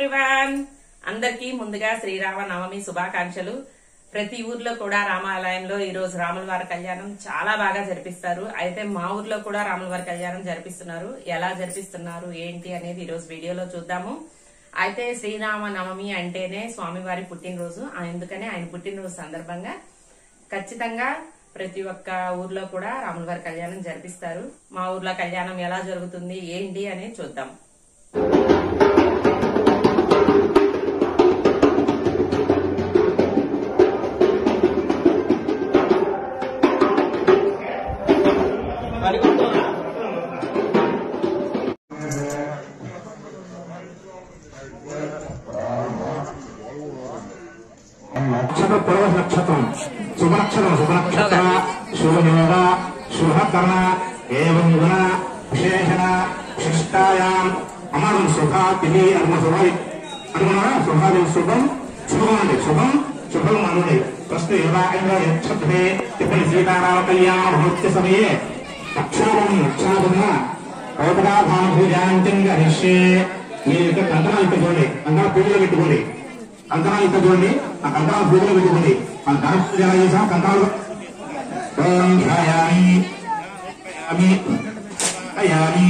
Everyone అందరికీ ముందుగా శ్రీరామ నవమి శుభాకాంక్షలు ప్రతి ఊర్లో కూడా రామాలయంలో ఈ రోజు రాముల వారి కళ్యాణం చాలా బాగా జరిపిస్తారు అయితే మా ఊర్లో కూడా రాముల వారి కళ్యాణం జరిపిస్తున్నారు ఎలా జరిపిస్తున్నారు ఏంటి అనేది ఈ రోజు వీడియోలో చూద్దాము అయితే శ్రీరామ నవమి అంటేనే స్వామివారి పుట్టినరోజు అందుకనే ఆయన పుట్టినరోజు సందర్భంగా ఖచ్చితంగా ప్రతి ఒక్క ఊర్లో కూడా రాముల వారి కళ్యాణం జరిపిస్తారు మా ఊర్లో కళ్యాణం ఎలా జరుగుతుంది ఏంటి అనేది చూద్దాం నక్షత్ర పూర్వ నక్షత్రం శుభ నక్షత్రం శుభ నక్షత్ర శుభయోగ శుభకర్ణ ఏవం గుణ విశేషణ విశిష్టాయాం అమరం శుభాతి అర్మ శుభ అనుకున్నారా శుభాది శుభం శుభం అండి శుభం శుభం అనుడి ప్రస్తుత యుగాయంగా యక్షత్రే టిప్పని సీతారామ కళ్యాణ మహోత్సవ సమయే అక్షోభం అక్షాభం కౌపదాభాన పూజాంతం హరిష్యే మీరు ఇక్కడ కంకణాలు ఇక్కడ చూడండి కంకణ పూజలు పెట్టుకోండి కంకణాలు ఇక్కడ చూడండి ఆ కంకణాలు పూజలు పెట్టుకోండి మన ధన పూజ ఎలా చేసాం కంకణాలు ఓం ధ్యాయామి ధ్యాయామి ధ్యాయామి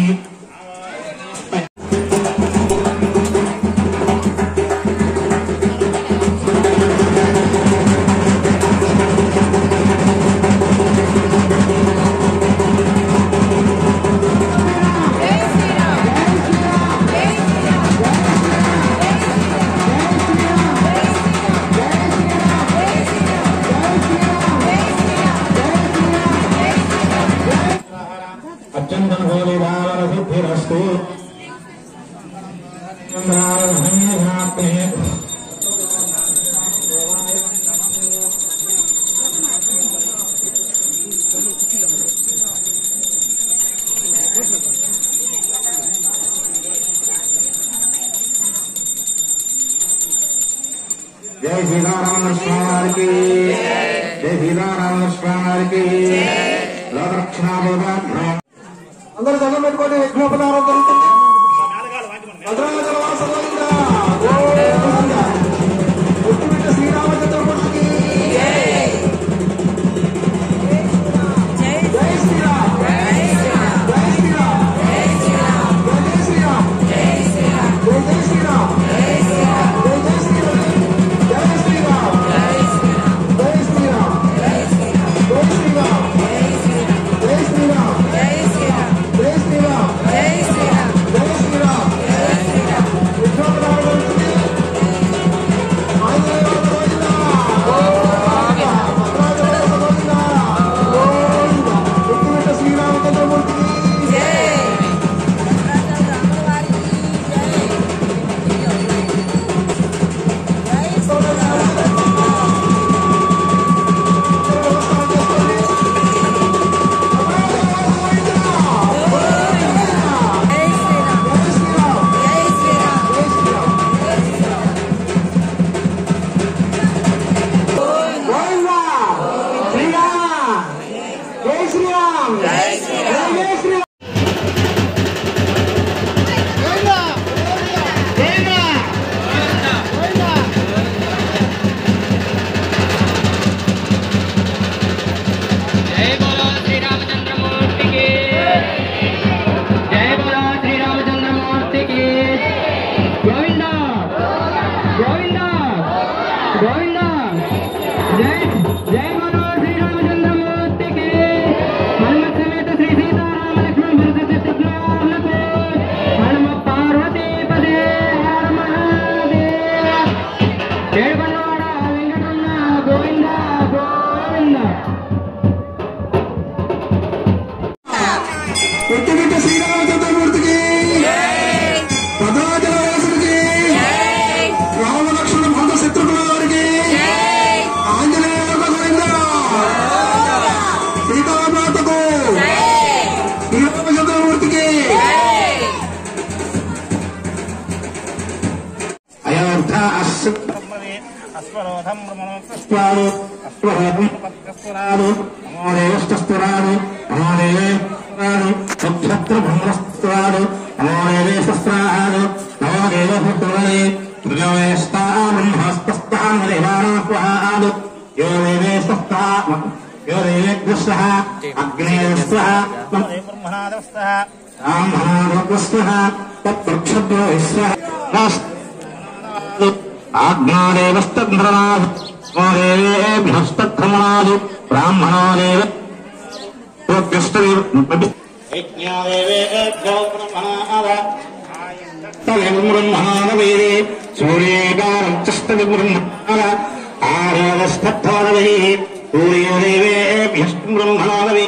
అత్యంతం హోలీ భావన సిద్ధిరస్తు జై సీతారామ స్వామి వారికి జై సీతారామ స్వామి వారికి లోకరక్షణాభోగాగ్రహం అందరూ దండం పెట్టుకొని యజ్ఞోపదారం జరుగుతుంది భద్రాచల వాస గోవిందా. గోవిందా. ఒట్టుమిట్ట శ్రీరామచంద్రమూర్తికి జై శ్రీరామ్ జై శ్రీరామ్ జై శ్రీరామ్ జై శ్రీరామ్ జై శ్రీరామ్ జై శ్రీరామ్ జై జై శ్రీరామ్ జై శ్రీరామ్ జై జై శ్రీరామ్ జై శ్రీరామ్ జై శ్రీరామ్ జై శ్రీరామ్ జై శ్రీరామ్ జై శ్రీరామ్ జై శ్రీరామ్ జై శ్రీరామ్ జై శ్రీరామ్ జై శ్రీరామ్ జై శ్రీరామ్ జై శ్రీరామ్ విశ్వనాథ వంశీ ఆంజనేయ గోవింద గోవింద భద్రాచల గోవింద గోవింద ఎత్తిమిట్ట శ్రీరామచంద్రమూర్తికి జై గోవింద శ్రీరామ్ జై శ్రీరామ్ జై శ్రీరామ్ జై శ్రీరామ్ జై బోలో శ్రీరామచంద్రమూర్తికి జై బోలో శ్రీరామచంద్రమూర్తికి గోవింద గోవింద గోవింద జై జై బోలో శ్రీరామచంద్రమూర్తికి హనుమత్ సమేత శ్రీ సీతారామ లక్ష్మణ భరత శత్రుఘ్నులకు హనుమ పార్వతీ పదే హర మహాదేవ ఏడుకొండవాడ వెంకటరమణ గోవింద గోవింద ఎత్తిమిట్ట శ్రీరామచంద్రమూర్తికి భద్రాచల వాసుడికి రామలక్ష్మణ భక్త శత్రుఘ్నుల వారికి ఆంజనేయ గోవింద సీతామాతకు శ్రీరామచంద్రమూర్తికి అయోర్థ అస్సు అశ్వరోధం అశ్వాలు అశ్వహోమం అశ్వరాలు అమోదేవస్తస్తురాలు అమోదేవే నక్షత్ర బ్రహ్మస్తరాలు నమో దేవే శస్త్రాలు నమో यो देवेस्तः यो देवेभ्यः अग्नेयस्तः ब्रह्मणादस्तः ब्राह्मणारोग्रस्तः तत्प्रक्षभ्यो स्वः आज्ञादेवस्तन्द्रनाथ देवेभ्यस्तक्रमणादु ब्राह्मणो देव यज्ञादेवेभ्यो ब्रह्मणाद ब्रह्मणादवेदे सूर्येकारं चस्तविब्रह्मणाद आरोगस्तत्थादवे सूर्यो देवेभ्यस्तु ब्रह्मणादवे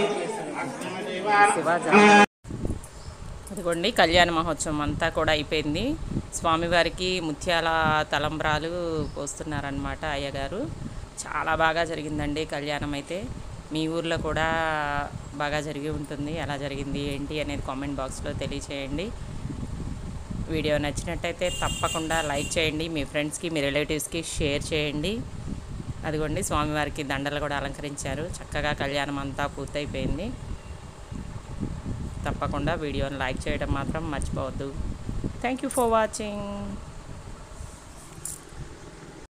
అదిగోండి కళ్యాణ మహోత్సవం అంతా కూడా అయిపోయింది స్వామివారికి ముత్యాల తలంబ్రాలు పోస్తున్నారనమాట అయ్యగారు చాలా బాగా జరిగిందండి కళ్యాణం అయితే మీ ఊర్లో కూడా బాగా జరిగి ఉంటుంది ఎలా జరిగింది ఏంటి అనేది కామెంట్ బాక్స్లో తెలియచేయండి వీడియో నచ్చినట్టయితే తప్పకుండా లైక్ చేయండి మీ ఫ్రెండ్స్కి మీ రిలేటివ్స్కి షేర్ చేయండి అదిగోండి స్వామివారికి దండలు కూడా అలంకరించారు చక్కగా కళ్యాణం అంతా పూర్తయిపోయింది తప్పకుండా వీడియోని లైక్ చేయడం మాత్రం మర్చిపోవద్దు థ్యాంక్ యూ ఫర్ వాచింగ్